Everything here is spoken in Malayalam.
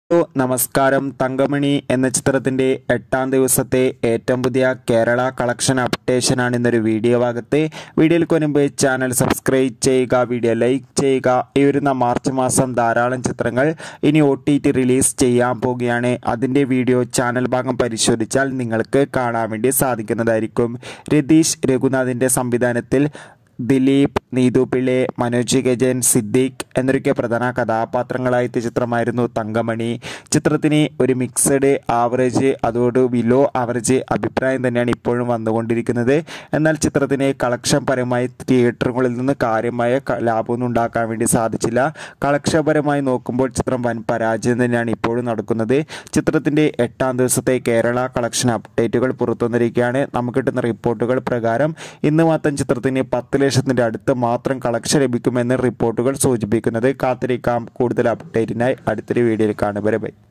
ഹലോ നമസ്കാരം തങ്കമണി എന്ന ചിത്രത്തിൻ്റെ എട്ടാം ദിവസത്തെ ഏറ്റവും പുതിയ കേരള കളക്ഷൻ അപ്ഡേഷനാണ് ഇന്നൊരു വീഡിയോ ഭാഗത്ത് വീഡിയോയിൽ മുൻപ് ചാനൽ സബ്സ്ക്രൈബ് ചെയ്യുക വീഡിയോ ലൈക്ക് ചെയ്യുക ഈ വരുന്ന മാർച്ച് മാസം ധാരാളം ചിത്രങ്ങൾ ഇനി ഒ ടി ടി റിലീസ് ചെയ്യാൻ പോവുകയാണ് അതിൻ്റെ വീഡിയോ ചാനൽ ഭാഗം പരിശോധിച്ചാൽ നിങ്ങൾക്ക് കാണാൻ വേണ്ടി സാധിക്കുന്നതായിരിക്കും രതീഷ് രഘുനാഥിൻ്റെ സംവിധാനത്തിൽ ദിലീപ് നീതു പിള്ളെ മനോജ് ഗജൻ സിദ്ദീഖ് എന്നൊക്കെ പ്രധാന കഥാപാത്രങ്ങളായ ചിത്രമായിരുന്നു തങ്കമണി ചിത്രത്തിന് ഒരു മിക്സഡ് ആവറേജ് അതോട് ബിലോ ആവറേജ് അഭിപ്രായം തന്നെയാണ് ഇപ്പോഴും വന്നുകൊണ്ടിരിക്കുന്നത് എന്നാൽ ചിത്രത്തിന് കളക്ഷൻ പരമായി തിയേറ്ററുകളിൽ നിന്ന് കാര്യമായ ക- ലാഭമൊന്നും ഉണ്ടാക്കാൻ വേണ്ടി സാധിച്ചില്ല കളക്ഷൻ പരമായി നോക്കുമ്പോൾ ചിത്രം വൻ പരാജയം തന്നെയാണ് ഇപ്പോഴും നടക്കുന്നത് ചിത്രത്തിൻ്റെ എട്ടാം ദിവസത്തെ കേരള കളക്ഷൻ അപ്ഡേറ്റുകൾ പുറത്തുവന്നിരിക്കുകയാണ് നമുക്ക് കിട്ടുന്ന റിപ്പോർട്ടുകൾ പ്രകാരം ഇന്ന് മാത്രം ചിത്രത്തിന് പത്ത് ലക്ഷത്തിൻ്റെ അടുത്ത് മാത്രം കളക്ഷൻ ലഭിക്കുമെന്ന് റിപ്പോർട്ടുകൾ സൂചിപ്പിക്കുന്നത് കാത്തിരിക്കാം കൂടുതൽ അപ്ഡേറ്റിനായി അടുത്തൊരു വീഡിയോയിൽ കാണും വരെ ബൈ